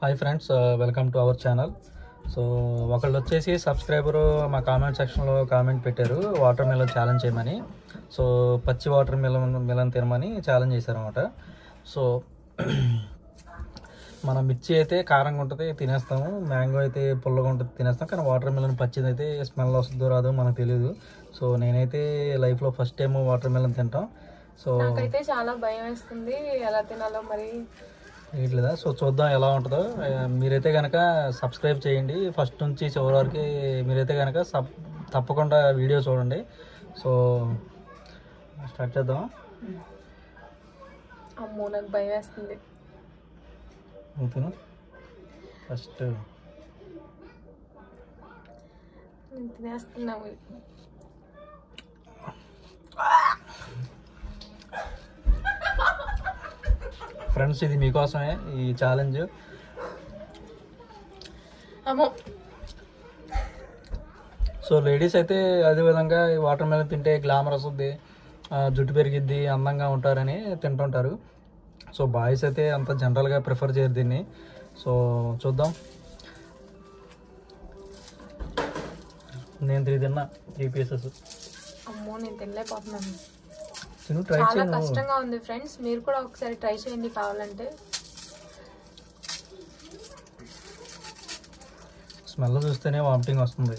hi friends welcome to our channel so ఒకళ్ళు వచ్చేసి subscriber మా కామెంట్ సెక్షన్లో కామెంట్ పెట్టారు వాటర్ మిలన్ ఛాలెంజ్ చేయమని సో పచ్చి వాటర్ మిలన్ మిలన్ తినమని ఛాలెంజ్ చేశారనమాట సో మన మిర్చి అయితే కారంగా ఉంటుంది తినేస్తాము మ్యాంగో అయితే పుల్లగా ఉంటుంది తినేస్తాం కానీ వాటర్ మిలన్ పచ్చిది అయితే స్మెల్ వస్తుందో రాదో మనకు తెలియదు సో నేనైతే లైఫ్లో ఫస్ట్ టైం వాటర్ మిలన్ తింటాం సో నాకైతే చాలా భయం వేస్తుంది ఎలా తినాలో మరి వేయట్లేదా సో చూద్దాం ఎలా ఉంటుందో ఆ, మీరైతే కనుక సబ్స్క్రైబ్ చేయండి ఫస్ట్ నుంచి చివరి వరకు మీరైతే కనుక సబ్ తప్పకుండా వీడియో చూడండి సో స్టార్ట్ చేద్దాం అమ్మో నాకు భయం వేస్తుంది నువ్వు తిను ఫస్ట్ నేను తినేస్తున్నాము ఫ్రెండ్స్ ఇది మీకోసమే ఈ ఛాలెంజ్ అమ్మో సో లేడీస్ అయితే అదే విధంగా ఈ వాటర్ మిలన్ తింటే గ్లామర్ వస్తుంది ఆ, జుట్టు పెరిగిద్ది అందంగా ఉంటారని తింటుంటారు సో బాయ్స్ అయితే అంత జనరల్గా ప్రిఫర్ చేయరు దీన్ని సో చూద్దాం నేను త్రీ తిన్నా త్రీ పీసెస్ అమ్మో నేను తినలేకపోతున్నాను తిను ట్రై చాలా చేయను కష్టంగా ఉంది ఫ్రెండ్స్ మీరు కూడా ఒకసారి ట్రై చేయండి కావాలంటే స్మెల్ చూస్తేనే వామిటింగ్ వస్తుంది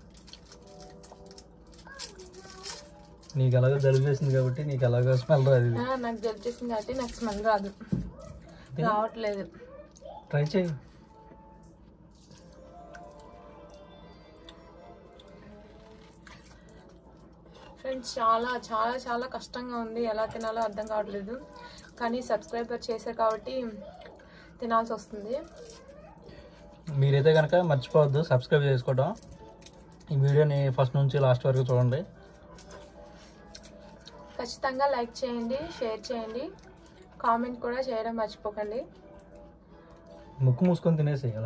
నీకు ఎలాగో జలుబు చేసింది కాబట్టి నీకు ఎలాగో స్మెల్ రాదు ఇది ఆ, నాకు జలుబు చేసింది కాబట్టి నాకు స్మెల్ రాదు రావట్లేదు ట్రై చేయి ఫ్రెండ్స్ చాలా చాలా చాలా కష్టంగా ఉంది ఎలా తినాలో అర్థం కావట్లేదు కానీ సబ్స్క్రైబర్ చేశారు కాబట్టి తినాల్సి వస్తుంది మీరైతే కనుక మర్చిపోవద్దు సబ్స్క్రైబ్ చేసుకోవడం ఈ వీడియోని ఫస్ట్ నుంచి లాస్ట్ వరకు చూడండి ఖచ్చితంగా లైక్ చేయండి షేర్ చేయండి కామెంట్ కూడా చేయడం మర్చిపోకండి ముక్కు మూసుకొని తినేసి అలా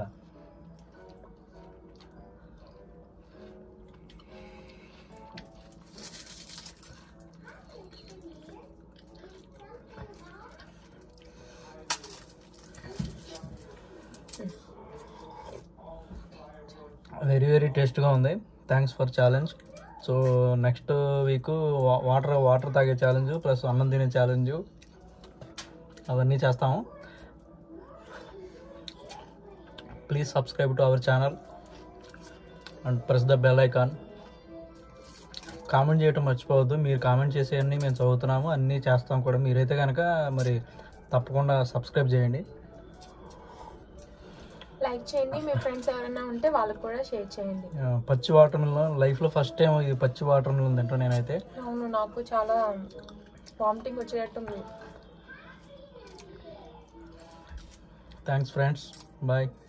వెరీ వెరీ టేస్ట్గా ఉంది thanks for challenge so next week water water తాగే ఛాలెంజ్ ప్లస్ అన్నం తినే ఛాలెంజ్ అవన్నీ చేస్తాము please subscribe to our channel and press the bell icon comment చేయటం మర్చిపోవద్దు మీరు కామెంట్ చేసేవన్నీ మేము చదువుతున్నాము అన్నీ చేస్తాం కూడా మీరైతే కనుక మరి తప్పకుండా సబ్స్క్రైబ్ చేయండి లైక్ చేయండి మీ ఫ్రెండ్స్ ఎవరైనా ఉంటే వాళ్ళకి కూడా షేర్ చేయండి ఆ, పచ్చి వాటర్ మిలన్ లైఫ్లో ఫస్ట్ టైం ఇది పచ్చి వాటర్ మిలన్ తింటాను నేనైతే అవును నాకు చాలా వామిటింగ్ వచ్చేటట్టు ఉంది థ్యాంక్స్ ఫ్రెండ్స్ బాయ్